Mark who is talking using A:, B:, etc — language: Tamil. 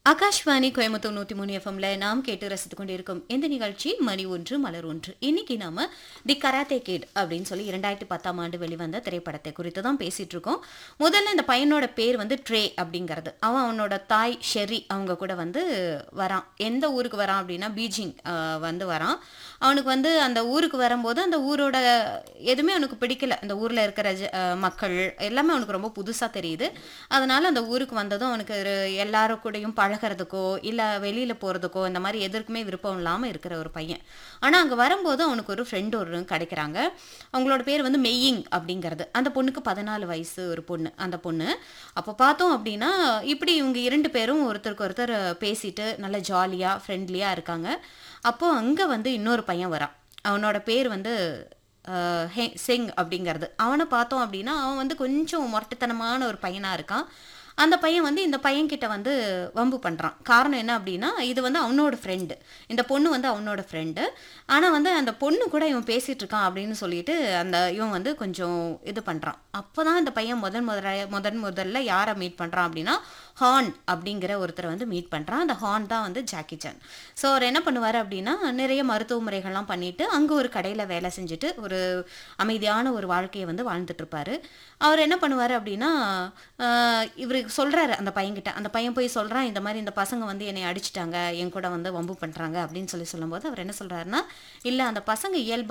A: ஆகாஷ்வாணி கோயம்புத்தூர் நூத்தி மூணு எஃப்எம்ல நாம் கேட்டு ரசித்துக் கொண்டிருக்கும் இந்த நிகழ்ச்சி மணி ஒன்று மலர் ஒன்று இன்னைக்கு நாம தி கராத்தே கிட் அப்படின்னு சொல்லி இரண்டாயிரத்தி பத்தாம் ஆண்டு வெளிவந்த திரைப்படத்தை குறித்து தான் பேசிட்டு இருக்கோம் முதல்ல இந்த பையனோட பேர் வந்து ட்ரே அப்படிங்கிறது அவன் அவனோட தாய் ஷெரி அவங்க கூட வந்து வரான் எந்த ஊருக்கு வரான் அப்படின்னா பீஜிங் ஆஹ், வந்து வரான் அவனுக்கு வந்து அந்த ஊருக்கு வரும்போது அந்த ஊரோட எதுவுமே அவனுக்கு பிடிக்கல அந்த ஊர்ல இருக்கிற ஜ- அஹ் மக்கள் எல்லாமே அவனுக்கு ரொம்ப புதுசா தெரியுது அதனால அந்த ஊருக்கு வந்ததும் அவனுக்கு ஒரு எல்லாரு கூடயும் பழகிறதுக்கோ இல்ல வெளியில போறதுக்கோ இந்த மாதிரி எதற்குமே விருப்பம் இல்லாம இருக்கிற ஒரு பையன் ஆனா அங்க வரும்போது அவனுக்கு ஒரு ஃப்ரெண்ட் ஒரு கிடைக்கிறாங்க அவங்களோட பேர் வந்து மெய்யிங் அப்படிங்கிறது அந்த பொண்ணுக்கு பதினாலு வயசு ஒரு பொண்ணு அந்த பொண்ணு அப்போ பார்த்தோம் அப்படின்னா இப்படி இவங்க இரண்டு பேரும் ஒருத்தருக்கு ஒருத்தர் பேசிட்டு நல்ல ஜாலியா ஃப்ரெண்ட்லியா இருக்காங்க அப்போ அங்க வந்து இன்னொரு பையன் வரான் அவனோட பேர் வந்து அஹ், ஹே சிங் அப்படிங்கிறது அவனை பார்த்தோம் அப்படின்னா அவன் வந்து கொஞ்சம் மொரட்டுத்தனமான ஒரு பையனா இருக்கான் அந்த பையன் வந்து இந்த பையன்கிட்ட வந்து வம்பு பண்ணுறான் காரணம் என்ன அப்படின்னா இது வந்து அவனோட ஃப்ரெண்டு இந்த பொண்ணு வந்து அவனோட ஃப்ரெண்டு ஆனால் வந்து அந்த பொண்ணு கூட இவன் பேசிட்டு இருக்கான் அப்படின்னு சொல்லிட்டு அந்த இவன் வந்து கொஞ்சம் இது பண்ணுறான் அப்போ தான் இந்த பையன் முதன் முதல முதன் முதல்ல யாரை மீட் பண்ணுறான் அப்படின்னா ஹார்ன் அப்படிங்கிற ஒருத்தரை வந்து மீட் பண்ணுறான் அந்த ஹார்ன் தான் வந்து ஜாக்கி சான் ஸோ அவர் என்ன பண்ணுவார் அப்படின்னா நிறைய மருத்துவ முறைகள்லாம் பண்ணிட்டு அங்கே ஒரு கடையில் வேலை செஞ்சுட்டு ஒரு அமைதியான ஒரு வாழ்க்கையை வந்து வாழ்ந்துட்டு இருப்பாரு அவர் என்ன பண்ணுவார் அப்படின்னா இவர் சொல்றாரு அந்த பையன்கிட்ட அந்த பையன் போய் சொல்றான் இந்த மாதிரி இந்த பசங்க வந்து என்னை அடிச்சிட்டாங்க என் கூட வந்து வம்பு பண்றாங்க அப்படின்னு சொல்லி சொல்லும்போது அவர் என்ன சொல்றாருன்னா இல்ல அந்த பசங்க இயல்பா